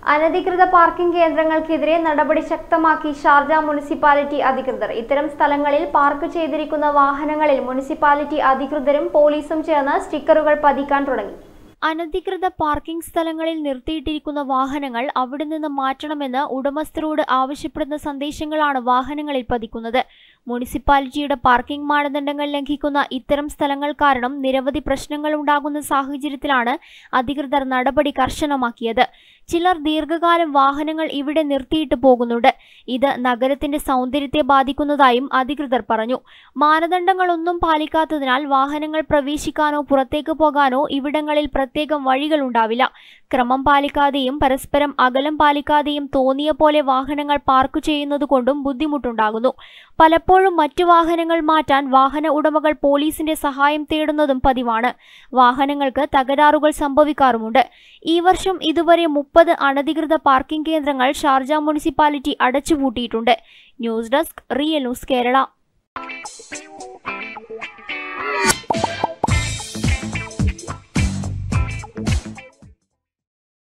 അനധികൃത പാർക്കിംഗ് കേന്ദ്രങ്ങൾക്കെതിരെ നടപടി ശക്തമാക്കി ഷാർജ മുനിസിപ്പാലിറ്റി അധികൃതർ ഇത്തരം സ്ഥലങ്ങളിൽ പാർക്ക് ചെയ്തിരിക്കുന്ന വാഹനങ്ങളിൽ മുനിസിപ്പാലിറ്റി അധികൃതരും പോലീസും ചേർന്ന് സ്റ്റിക്കറുകൾ പതിക്കാൻ തുടങ്ങി അനധികൃത പാർക്കിംഗ് സ്ഥലങ്ങളിൽ നിർത്തിയിട്ടിരിക്കുന്ന വാഹനങ്ങൾ അവിടെ നിന്ന് മാറ്റണമെന്ന് ഉടമസ്ഥരോട് ആവശ്യപ്പെടുന്ന സന്ദേശങ്ങളാണ് വാഹനങ്ങളിൽ പതിക്കുന്നത് മുനിസിപ്പാലിറ്റിയുടെ പാർക്കിംഗ് മാനദണ്ഡങ്ങൾ ലംഘിക്കുന്ന ഇത്തരം സ്ഥലങ്ങൾ കാരണം നിരവധി പ്രശ്നങ്ങൾ ഉണ്ടാകുന്ന സാഹചര്യത്തിലാണ് അധികൃതർ നടപടി കർശനമാക്കിയത് ചിലർ ദീർഘകാലം വാഹനങ്ങൾ ഇവിടെ നിർത്തിയിട്ട് പോകുന്നുണ്ട് ഇത് നഗരത്തിന്റെ സൗന്ദര്യത്തെ ബാധിക്കുന്നതായും അധികൃതർ പറഞ്ഞു മാനദണ്ഡങ്ങളൊന്നും പാലിക്കാത്തതിനാൽ വാഹനങ്ങൾ പ്രവേശിക്കാനോ പുറത്തേക്ക് പോകാനോ ഇവിടങ്ങളിൽ പ്രത്യേകം വഴികളുണ്ടാവില്ല ക്രമം പാലിക്കാതെയും പരസ്പരം അകലം പാലിക്കാതെയും തോന്നിയ പോലെ വാഹനങ്ങൾ പാർക്ക് ചെയ്യുന്നതുകൊണ്ടും ബുദ്ധിമുട്ടുണ്ടാകുന്നു പലപ്പോഴും മറ്റു വാഹനങ്ങൾ മാറ്റാൻ വാഹന ഉടമകൾ പോലീസിന്റെ സഹായം തേടുന്നതും പതിവാണ് വാഹനങ്ങൾക്ക് തകരാറുകൾ സംഭവിക്കാറുമുണ്ട് ഈ വർഷം ഇതുവരെ മുപ്പത് അനധികൃത പാർക്കിംഗ് കേന്ദ്രങ്ങൾ ഷാർജ മുനിസിപ്പാലിറ്റി അടച്ചുപൂട്ടിയിട്ടുണ്ട് news desk real news Kerala